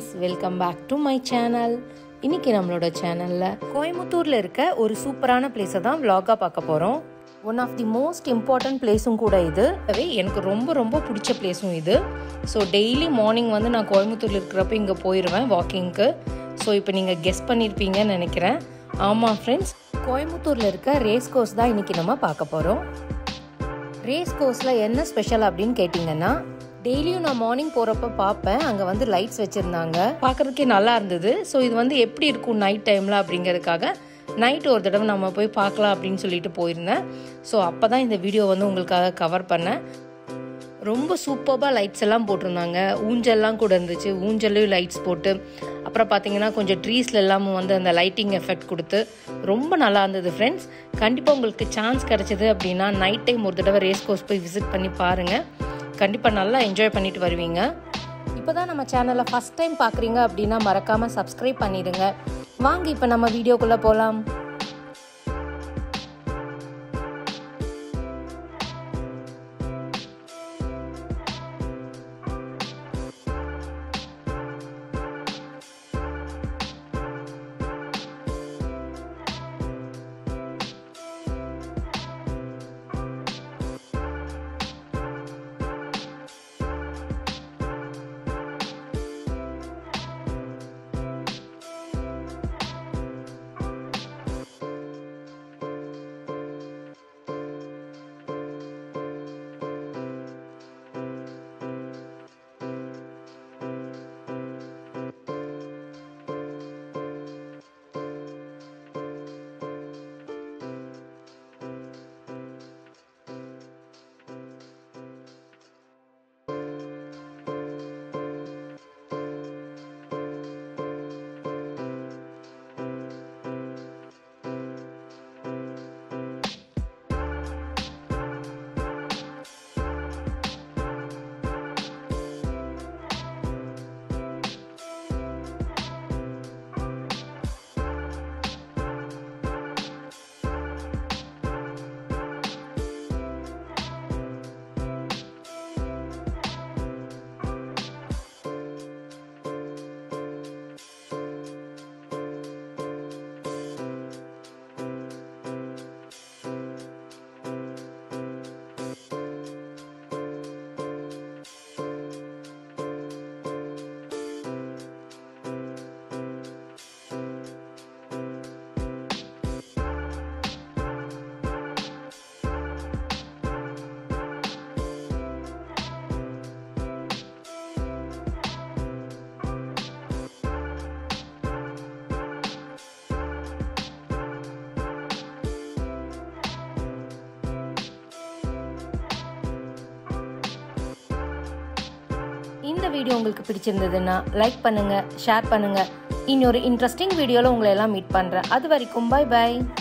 friends welcome back to my channel இன்னைக்கு நம்மளோட சேனலில் கோயம்புத்தூரில் இருக்க ஒரு சூப்பரான பிளேஸை தான் vlog-ஆ பார்க்க போகிறோம் one of the most important பிளேஸும் கூட இது அதுவே எனக்கு ரொம்ப ரொம்ப பிடிச்ச பிளேஸும் இது ஸோ டெய்லி மார்னிங் வந்து நான் கோயம்புத்தூரில் இருக்கிறப்ப இங்கே போயிடுவேன் வாக்கிங்க்கு ஸோ இப்போ நீங்கள் கெஸ் பண்ணியிருப்பீங்கன்னு நினைக்கிறேன் ஆமாம் ஃப்ரெண்ட்ஸ் கோயம்புத்தூரில் இருக்க ரேஸ் கோர்ஸ் தான் இன்னைக்கு நம்ம பார்க்க போகிறோம் ரேஸ் கோர்ஸில் என்ன ஸ்பெஷல் அப்படின்னு கேட்டிங்கன்னா டெய்லியும் நான் மார்னிங் போகிறப்ப பார்ப்பேன் அங்கே வந்து லைட்ஸ் வச்சுருந்தாங்க பார்க்குறதுக்கே நல்லா இருந்தது ஸோ இது வந்து எப்படி இருக்கும் நைட் டைமில் அப்படிங்கிறதுக்காக நைட் ஒரு தடவை நம்ம போய் பார்க்கலாம் அப்படின்னு சொல்லிட்டு போயிருந்தேன் ஸோ அப்போ தான் இந்த வீடியோ வந்து உங்களுக்காக கவர் பண்ணேன் ரொம்ப சூப்பராக லைட்ஸ் எல்லாம் போட்டிருந்தாங்க ஊஞ்சல்லாம் கூட இருந்துச்சு ஊஞ்சல்லையும் லைட்ஸ் போட்டு அப்புறம் பார்த்தீங்கன்னா கொஞ்சம் ட்ரீஸ்ல எல்லாமும் வந்து அந்த லைட்டிங் எஃபெக்ட் கொடுத்து ரொம்ப நல்லா இருந்தது ஃப்ரெண்ட்ஸ் கண்டிப்பாக உங்களுக்கு சான்ஸ் கிடைச்சது அப்படின்னா நைட் டைம் ஒரு தடவை ரேஸ் கோர்ஸ் போய் விசிட் பண்ணி பாருங்கள் கண்டிப்பாக நல்லா என்ஜாய் பண்ணிட்டு வருவீங்க இப்போ தான் நம்ம சேனலை ஃபஸ்ட் டைம் பார்க்குறீங்க அப்படின்னா மறக்காமல் சப்ஸ்கிரைப் பண்ணிடுங்க வாங்க இப்போ நம்ம வீடியோக்குள்ளே போகலாம் இந்த வீடியோ உங்களுக்கு பிடிச்சிருந்ததுன்னா லைக் பண்ணுங்க ஷேர் பண்ணுங்க இன்னொரு இன்ட்ரெஸ்டிங் வீடியோவில் உங்களை எல்லாம் மீட் பண்ணுறேன் அது வரைக்கும் பை பை